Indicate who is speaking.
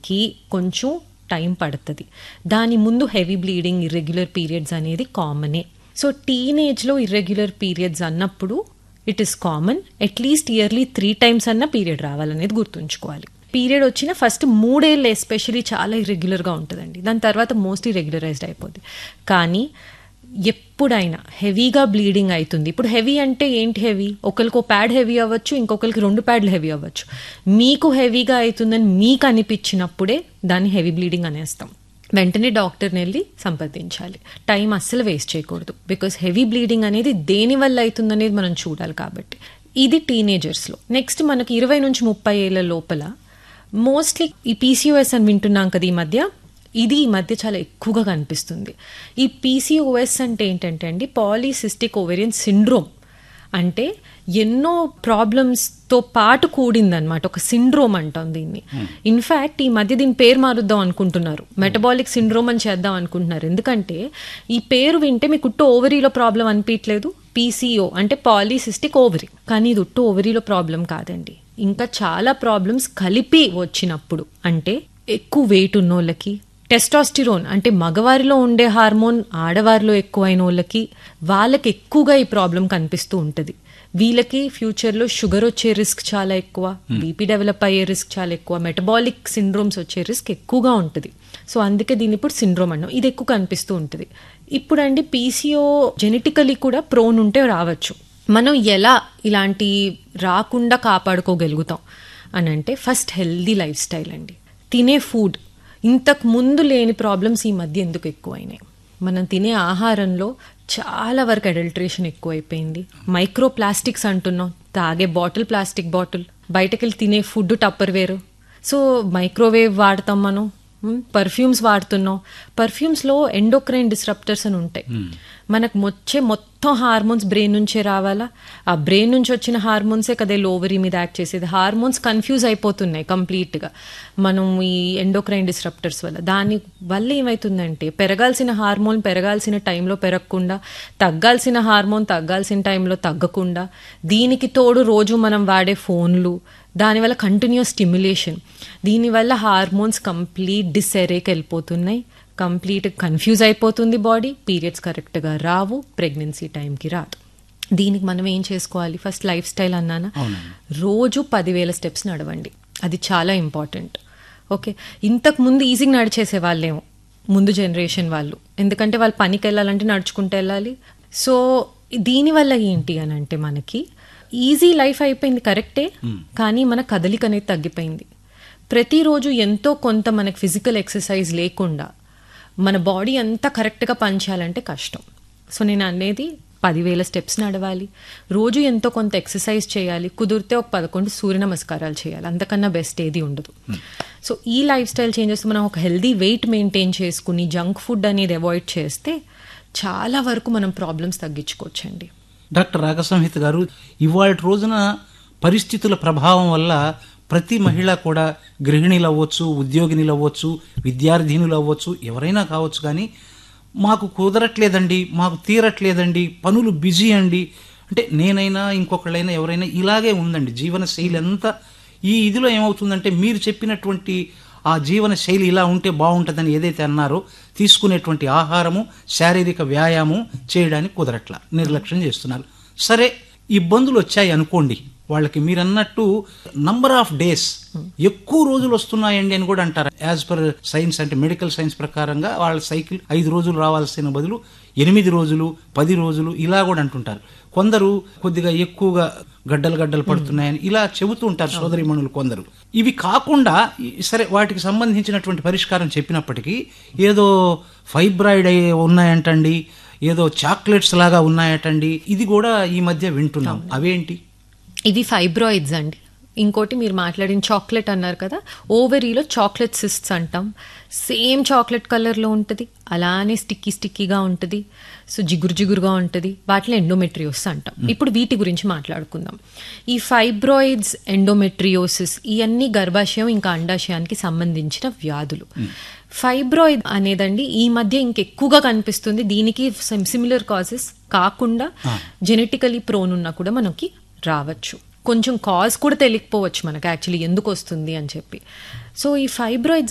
Speaker 1: అవ్వడానికి కొంచెం టైం పడుతుంది దాని ముందు హెవీ బ్లీడింగ్ ఇర్రెగ్యులర్ పీరియడ్స్ అనేది కామనే సో టీనేజ్లో ఇర్రెగ్యులర్ పీరియడ్స్ అన్నప్పుడు it is common at least yearly three times అన్న పీరియడ్ రావాలనేది గుర్తుంచుకోవాలి పీరియడ్ వచ్చిన ఫస్ట్ మూడేళ్ళు ఎస్పెషలీ చాలా ఇర్రెగ్యులర్గా ఉంటుందండి దాని తర్వాత మోస్ట్లీ రెగ్యులరైజ్డ్ అయిపోద్ది కానీ ఎప్పుడైనా హెవీగా బ్లీడింగ్ అవుతుంది ఇప్పుడు హెవీ అంటే ఏంటి హెవీ ఒకరికి ఒక ప్యాడ్ హెవీ అవ్వచ్చు ఇంకొకరికి రెండు ప్యాడ్లు హెవీ అవ్వచ్చు మీకు హెవీగా అవుతుందని మీకు అనిపించినప్పుడే దాన్ని హెవీ బ్లీడింగ్ అనేస్తాం వెంటనే డాక్టర్ని వెళ్ళి సంప్రదించాలి టైం అస్సలు వేస్ట్ చేయకూడదు బికాస్ హెవీ బ్లీడింగ్ అనేది దేని వల్ల అవుతుందనేది మనం చూడాలి కాబట్టి ఇది టీనేజర్స్లో నెక్స్ట్ మనకి ఇరవై నుంచి ముప్పై ఏళ్ళ లోపల మోస్ట్లీ ఈ పీసీఓఎస్ అని వింటున్నాం కదా ఈ మధ్య ఇది ఈ మధ్య చాలా ఎక్కువగా కనిపిస్తుంది ఈ పీసీఓఎస్ అంటే ఏంటంటే అండి పాలీసిస్టిక్ ఓవేరియన్ సిండ్రోమ్ అంటే ఎన్నో ప్రాబ్లమ్స్తో పాటు కూడిందనమాట ఒక సిండ్రోమ్ అంటాం దీన్ని ఇన్ఫ్యాక్ట్ ఈ మధ్య దీని పేరు మారుద్దాం అనుకుంటున్నారు మెటబాలిక్ సిండ్రోమ్ అని చేద్దాం అనుకుంటున్నారు ఎందుకంటే ఈ పేరు వింటే మీకు ఉట్టు ఓవరీలో ప్రాబ్లం అనిపించలేదు పీసీఓ అంటే పాలీసిస్టిక్ ఓవరీ కానీ ఇది ఉట్టు ఓవరీలో ప్రాబ్లం కాదండి ఇంకా చాలా ప్రాబ్లమ్స్ కలిపి వచ్చినప్పుడు అంటే ఎక్కువ వెయిట్ ఉన్నోళ్ళకి టెస్టాస్టిరోన్ అంటే మగవారిలో ఉండే హార్మోన్ ఆడవారిలో ఎక్కువైన వాళ్ళకి వాళ్ళకి ఎక్కువగా ఈ ప్రాబ్లం కనిపిస్తూ ఉంటుంది వీళ్ళకి ఫ్యూచర్లో షుగర్ వచ్చే రిస్క్ చాలా ఎక్కువ బీపీ డెవలప్ అయ్యే రిస్క్ చాలా ఎక్కువ మెటబాలిక్ సిండ్రోమ్స్ వచ్చే రిస్క్ ఎక్కువగా ఉంటుంది సో అందుకే దీన్ని ఇప్పుడు సిండ్రోమ్ అన్నాం ఇది ఎక్కువ కనిపిస్తూ ఉంటుంది ఇప్పుడు అండి పీసీఓ జెనెటికలీ కూడా ప్రోన్ ఉంటే రావచ్చు మనం ఎలా ఇలాంటి రాకుండా కాపాడుకోగలుగుతాం అని అంటే ఫస్ట్ హెల్దీ లైఫ్ స్టైల్ అండి తినే ఫుడ్ ఇంతకు ముందు లేని ప్రాబ్లమ్స్ ఈ మధ్య ఎందుకు ఎక్కువైనాయి మనం తినే ఆహారంలో చాలా వరకు అడల్ట్రేషన్ ఎక్కువైపోయింది మైక్రో ప్లాస్టిక్స్ అంటున్నాం తాగే బాటిల్ ప్లాస్టిక్ బాటిల్ బయటకెళ్ళి తినే ఫుడ్ టప్పర్ వేరు సో మైక్రోవేవ్ వాడతాం మనం పర్ఫ్యూమ్స్ వాడుతున్నాం పర్ఫ్యూమ్స్లో ఎండోక్రైన్ డిస్రప్టర్స్ అని ఉంటాయి మనకు వచ్చే మొత్తం హార్మోన్స్ బ్రెయిన్ నుంచే రావాలా ఆ బ్రెయిన్ నుంచి వచ్చిన హార్మోన్సే కదా లోవరీ మీద యాక్ట్ చేసేది హార్మోన్స్ కన్ఫ్యూజ్ అయిపోతున్నాయి కంప్లీట్గా మనం ఈ ఎండోక్రైన్ డిస్రప్టర్స్ వల్ల దాని వల్ల ఏమవుతుందంటే పెరగాల్సిన హార్మోన్ పెరగాల్సిన టైంలో పెరగకుండా తగ్గాల్సిన హార్మోన్ తగ్గాల్సిన టైంలో తగ్గకుండా దీనికి తోడు రోజు మనం వాడే ఫోన్లు దానివల్ల కంటిన్యూస్ స్టిమ్యులేషన్ దీనివల్ల హార్మోన్స్ కంప్లీట్ డిసెరేకి వెళ్ళిపోతున్నాయి కంప్లీట్ కన్ఫ్యూజ్ అయిపోతుంది బాడీ పీరియడ్స్ కరెక్ట్గా రావు ప్రెగ్నెన్సీ టైంకి రాదు దీనికి మనం ఏం చేసుకోవాలి ఫస్ట్ లైఫ్ స్టైల్ అన్నానా రోజు పదివేల స్టెప్స్ నడవండి అది చాలా ఇంపార్టెంట్ ఓకే ఇంతకు ముందు ఈజీగా నడిచేసే వాళ్ళేమో ముందు జనరేషన్ వాళ్ళు ఎందుకంటే వాళ్ళు పనికి వెళ్ళాలంటే నడుచుకుంటూ వెళ్ళాలి సో దీనివల్ల ఏంటి అని అంటే మనకి ఈజీ లైఫ్ అయిపోయింది కరెక్టే కానీ మన కదలిక అనేది తగ్గిపోయింది ప్రతిరోజు ఎంతో కొంత మనకి ఫిజికల్ ఎక్సర్సైజ్ లేకుండా మన బాడీ అంతా కరెక్ట్గా పనిచేయాలంటే కష్టం సో నేను అనేది పదివేల స్టెప్స్ నడవాలి రోజు ఎంతో కొంత ఎక్సర్సైజ్ చేయాలి కుదిరితే ఒక పదకొండు సూర్య నమస్కారాలు చేయాలి అంతకన్నా బెస్ట్ ఏది ఉండదు సో ఈ లైఫ్ స్టైల్ చేంజెస్ మనం ఒక హెల్దీ వెయిట్ మెయింటైన్ చేసుకుని జంక్ ఫుడ్ అనేది అవాయిడ్ చేస్తే చాలా వరకు మనం ప్రాబ్లమ్స్ తగ్గించుకోవచ్చండి
Speaker 2: డాక్టర్ రాగసంహిత గారు ఇవాళ రోజున పరిస్థితుల ప్రభావం వల్ల ప్రతి మహిళ కూడా గృహిణీలు అవ్వచ్చు ఉద్యోగినిలు అవ్వచ్చు విద్యార్థినులు అవ్వచ్చు ఎవరైనా కావచ్చు కానీ మాకు కుదరట్లేదండి మాకు తీరట్లేదండి పనులు బిజీ అండి అంటే నేనైనా ఇంకొకళ్ళైనా ఎవరైనా ఇలాగే ఉందండి జీవన శైలి అంతా ఈ ఇదిలో ఏమవుతుందంటే మీరు చెప్పినటువంటి ఆ జీవన శైలి ఇలా ఉంటే బాగుంటుందని ఏదైతే అన్నారో తీసుకునేటువంటి ఆహారము శారీరక వ్యాయామం చేయడానికి కుదరట్ల నిర్లక్ష్యం చేస్తున్నారు సరే ఇబ్బందులు వచ్చాయి అనుకోండి వాళ్ళకి మీరు అన్నట్టు నంబర్ ఆఫ్ డేస్ ఎక్కువ రోజులు వస్తున్నాయండి అని కూడా అంటారు యాజ్ పర్ సైన్స్ అంటే మెడికల్ సైన్స్ ప్రకారంగా వాళ్ళ సైకిల్ ఐదు రోజులు రావాల్సిన బదులు ఎనిమిది రోజులు పది రోజులు ఇలా కూడా అంటుంటారు కొందరు కొద్దిగా ఎక్కువగా గడ్డలు గడ్డలు పడుతున్నాయని ఇలా చెబుతూ ఉంటారు సోదరిమణులు కొందరు ఇవి కాకుండా ఈ- సరే వాటికి సంబంధించినటువంటి పరిష్కారం చెప్పినప్పటికీ ఏదో ఫైబ్రాయిడ్ అయ్యి ఉన్నాయంటండి ఏదో చాక్లెట్స్ లాగా ఉన్నాయటండి ఇది కూడా ఈ మధ్య వింటున్నాం అవేంటి
Speaker 1: ఇవి ఫైబ్రాయిడ్స్ అండి ఇంకోటి మీరు మాట్లాడిన చాక్లెట్ అన్నారు కదా ఓవరీలో చాక్లెట్ సిస్ట్స్ అంటాం సేమ్ చాక్లెట్ కలర్లో ఉంటుంది అలానే స్టిక్కీ స్టిక్కీగా ఉంటుంది సో జిగురు జిగురుగా ఉంటుంది వాటిలో ఎండోమెట్రియోస్ అంటాం ఇప్పుడు వీటి గురించి మాట్లాడుకుందాం ఈ ఫైబ్రాయిడ్స్ ఎండోమెట్రియోసిస్ ఇవన్నీ గర్భాశయం ఇంకా అండాశయానికి సంబంధించిన వ్యాధులు ఫైబ్రాయిడ్ అనేదండి ఈ మధ్య ఇంకెక్కువగా కనిపిస్తుంది దీనికి సిమిలర్ కాజెస్ కాకుండా జెనెటికలీ ప్రోన్ ఉన్నా కూడా మనకి రావచ్చు కొంచెం కాజ్ కూడా తెలియకపోవచ్చు మనకు యాక్చువల్లీ ఎందుకు వస్తుంది అని చెప్పి సో ఈ ఫైబ్రాయిడ్స్